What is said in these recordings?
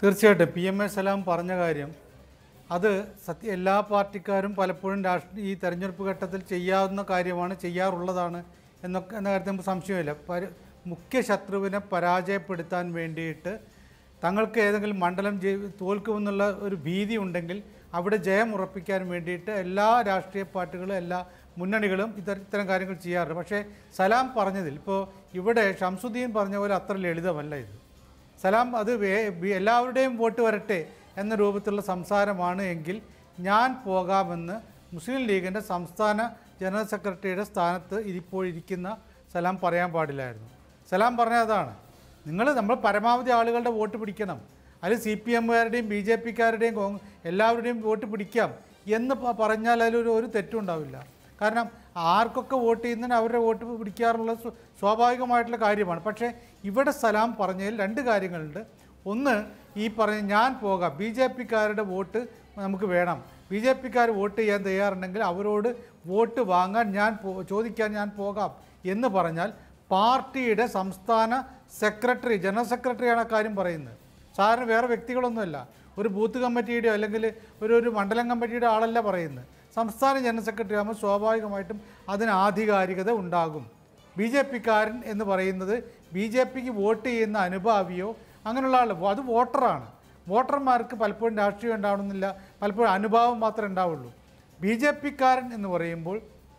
തീർച്ചയായിട്ടും P M A സലാം പറഞ്ഞ കാര്യം അത് സത്യ എല്ലാ പാർട്ടിക്കാരും പലപ്പോഴും രാഷ്ട്രീയ ഈ തെരഞ്ഞെടുപ്പ് ഘട്ടത്തിൽ ചെയ്യാവുന്ന കാര്യമാണ് ചെയ്യാറുള്ളതാണ് എന്നൊക്കെ എന്ന കാര്യത്തിൽ നമുക്ക് സംശയമില്ല പര മുഖ്യ ശത്രുവിനെ പരാജയപ്പെടുത്താൻ വേണ്ടിയിട്ട് തങ്ങൾക്ക് ഏതെങ്കിലും മണ്ഡലം ജയി തോൽക്കുമെന്നുള്ള ഒരു ഭീതി ഉണ്ടെങ്കിൽ അവിടെ ജയം ഉറപ്പിക്കാൻ വേണ്ടിയിട്ട് എല്ലാ രാഷ്ട്രീയ പാർട്ടികളും എല്ലാ മുന്നണികളും ഇത്തരം ഇത്തരം കാര്യങ്ങൾ ചെയ്യാറുണ്ട് പക്ഷേ സലാം പറഞ്ഞതിൽ ഇപ്പോൾ ഇവിടെ ഷംസുദ്ദീൻ പറഞ്ഞ പോലെ അത്ര ലളിതമല്ല ഇത് സലാം അത് വേ- ബി- എല്ലാവരുടെയും വോട്ട് വരട്ടെ എന്ന രൂപത്തിലുള്ള സംസാരമാണ് എങ്കിൽ ഞാൻ പോകാമെന്ന് മുസ്ലിം ലീഗിൻ്റെ സംസ്ഥാന ജനറൽ സെക്രട്ടറിയുടെ സ്ഥാനത്ത് ഇപ്പോൾ ഇരിക്കുന്ന സലാം പറയാൻ പാടില്ലായിരുന്നു സലാം പറഞ്ഞത് അതാണ് നിങ്ങൾ നമ്മൾ പരമാവധി ആളുകളുടെ വോട്ട് പിടിക്കണം അതിൽ സി പി എമ്മുകാരുടെയും ബി ജെ പിക്കാരുടെയും കോങ് എല്ലാവരുടെയും വോട്ട് പിടിക്കാം എന്ന് പ- പറഞ്ഞാൽ അതിലൊരു ഒരു തെറ്റും ഉണ്ടാവില്ല കാരണം ആർക്കൊക്കെ വോട്ട് ചെയ്യുന്നതിന് അവരുടെ വോട്ട് പിടിക്കാറുള്ള സ്വ- സ്വാഭാവികമായിട്ടുള്ള കാര്യമാണ് പക്ഷേ ഇവിടെ സലാം പറഞ്ഞതിൽ രണ്ട് കാര്യങ്ങളുണ്ട് ഒന്ന് ഈ പറഞ്ഞ ഞാൻ പോകാം ബി ജെ പിക്കാരുടെ വോട്ട് നമുക്ക് വേണം ബി ജെ പിക്കാർ വോട്ട് ചെയ്യാൻ തയ്യാറുണ്ടെങ്കിൽ അവരോട് വോട്ട് വാങ്ങാൻ ഞാൻ പോ- ചോദിക്കാൻ ഞാൻ പോകാം എന്ന് പറഞ്ഞാൽ പാർട്ടിയുടെ സംസ്ഥാന സെക്രട്ടറി ജനറൽ സെക്രട്ടറിയാണ് ആ കാര്യം പറയുന്നത് സാധാരണ വേറെ വ്യക്തികളൊന്നുമല്ല ഒരു ബൂത്ത് കമ്മിറ്റിയുടെയോ അല്ലെങ്കിൽ ഒരു ഒരു മണ്ഡലം കമ്മിറ്റിയുടെ ആളല്ല പറയുന്നത് സംസ്ഥാന ജനറൽ സെക്രട്ടറി ആകുമ്പോൾ സ്വാഭാവികമായിട്ടും അതിന് ആധികാരികത ഉണ്ടാകും ബി ജെ പിക്കാരൻ എന്ന് പറയുന്നത് ബി ജെ പിക്ക് വോട്ട് ചെയ്യുന്ന അനുഭാവിയോ അങ്ങനെയുള്ള ആൾ അത് വോട്ടറാണ് വോട്ടർമാർക്ക് പലപ്പോഴും രാഷ്ട്രീയം ഉണ്ടാവണമെന്നില്ല പലപ്പോഴും അനുഭാവം മാത്രമേ ഉണ്ടാവുള്ളൂ ബി ജെ പിക്കാരൻ എന്ന് പറയുമ്പോൾ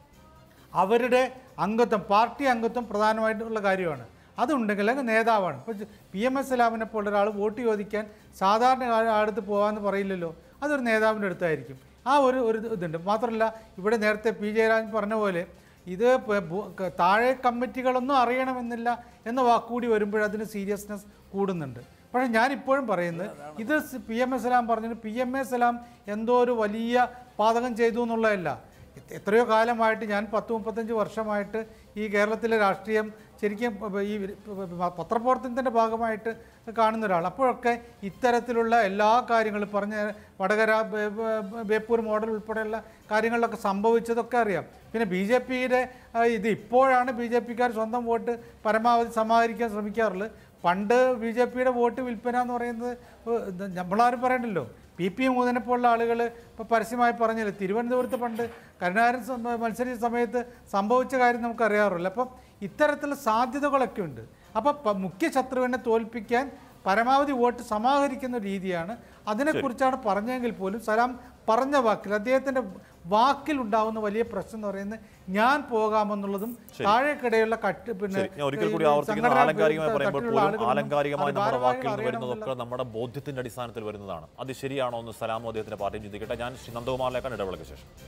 അവരുടെ അംഗത്വം പാർട്ടി അംഗത്വം പ്രധാനമായിട്ടുള്ള കാര്യമാണ് അതുണ്ടെങ്കിൽ അങ്ങ് നേതാവാണ് ഇപ്പോൾ പി എം എസ് സലാമിനെ പോലെ ഒരാൾ വോട്ട് ചോദിക്കാൻ സാധാരണ ആ- അടുത്ത് പോകാമെന്ന് പറയില്ലല്ലോ അതൊരു നേതാവിൻ്റെ അടുത്തായിരിക്കും ആ ഒരു ഒരു ഇത് ഇതുണ്ട് മാത്രമല്ല ഇവിടെ നേരത്തെ പി ജയരാജൻ പറഞ്ഞ പോലെ ഇത് പ- ബു- ക- താഴെ കമ്മിറ്റികളൊന്നും അറിയണമെന്നില്ല എന്ന വാക്കുകൂടി വരുമ്പോൾ അതിന് സീരിയസ്നെസ് കൂടുന്നുണ്ട് പക്ഷേ ഞാനിപ്പോഴും പറയുന്നത് ഇത് പി എം എസ് സലാം പറഞ്ഞത് പി എം എ സലാം എന്തോ ഒരു വലിയ പാതകം ചെയ്തു എന്നുള്ളതല്ല എ- എത്രയോ കാലമായിട്ട് ഞാൻ പത്ത് മുപ്പത്തഞ്ച് വർഷമായിട്ട് ഈ കേരളത്തിലെ രാഷ്ട്രീയം ശരിക്കും പ- ഈ പ- പത്രപ്രവർത്തനത്തിൻ്റെ ഭാഗമായിട്ട് കാണുന്ന ഒരാൾ അപ്പോഴൊക്കെ ഇത്തരത്തിലുള്ള എല്ലാ കാര്യങ്ങളും പറഞ്ഞ വടകര ബേ- ബേ- ബേപ്പൂർ മോഡൽ ഉൾപ്പെടെയുള്ള കാര്യങ്ങളിലൊക്കെ സംഭവിച്ചതൊക്കെ അറിയാം പിന്നെ ബി ജെ പിയുടെ ഇത് ഇപ്പോഴാണ് ബി ജെ പിക്കാർ സ്വന്തം വോട്ട് പരമാവധി സമാഹരിക്കാൻ ശ്രമിക്കാറുള്ളത് പണ്ട് ബി ജെ പിയുടെ വോട്ട് വിൽപ്പന എന്ന് പറയുന്നത് ഏഹ്, ഇത് നമ്മളാരും പറയണ്ടല്ലോ പി പി മൂന്നിനെ പോലുള്ള ആളുകൾ ഇപ്പോൾ പരസ്യമായി പറഞ്ഞില്ല തിരുവനന്തപുരത്ത് പണ്ട് കരുണാകരൻ സം- മത്സരിച്ച സമയത്ത് സംഭവിച്ച കാര്യം നമുക്ക് അറിയാറുള്ളൂ അപ്പം ഇത്തരത്തിലുള്ള സാധ്യതകളൊക്കെ ഉണ്ട് അപ്പോൾ പ- മുഖ്യ ശത്രുവിനെ തോൽപ്പിക്കാൻ പരമാവധി വോട്ട് സമാഹരിക്കുന്ന ഒരു രീതിയാണ് അതിനെക്കുറിച്ചാണ് പറഞ്ഞെങ്കിൽ പോലും സലാം പറഞ്ഞ വാക്കിൽ അദ്ദേഹത്തിൻ്റെ വാക്കിൽ ഉണ്ടാവുന്ന വലിയ പ്രശ്നം എന്ന് പറയുന്നത് ഞാൻ പോകാമെന്നുള്ളതും താഴേക്കിടയുള്ള കട്ട് പിന്നെ ശരി ഞാൻ ഒരിക്കൽ കൂടി ഈ ആവർത്തിക്കുന്നു സംഘടനാ ആലങ്കാരികമായി പറയുമ്പോൾ തട്ടിലുള്ള പോലും ആളുകളൊന്നും ആലങ്കാരികമായി അത് നമ്മുടെ വാക്കിൽ നിന്ന് ഭാരവാഹികൾ വരുന്നതൊക്കെ നമ്മുടെ ബോധ്യത്തിന്റെ അടിസ്ഥാനത്തിൽ വരുന്നതാണ് അത് ശരിയാണോ എന്ന് സലാമോ അദ്ദേഹത്തിന്റെ പാർട്ടിയും ചിന്തിക്കട്ടെ ഞാൻ ശ്രീ നന്ദകുമാറിലേക്കാണ് ഇടവേളയ്ക്ക് ശേഷം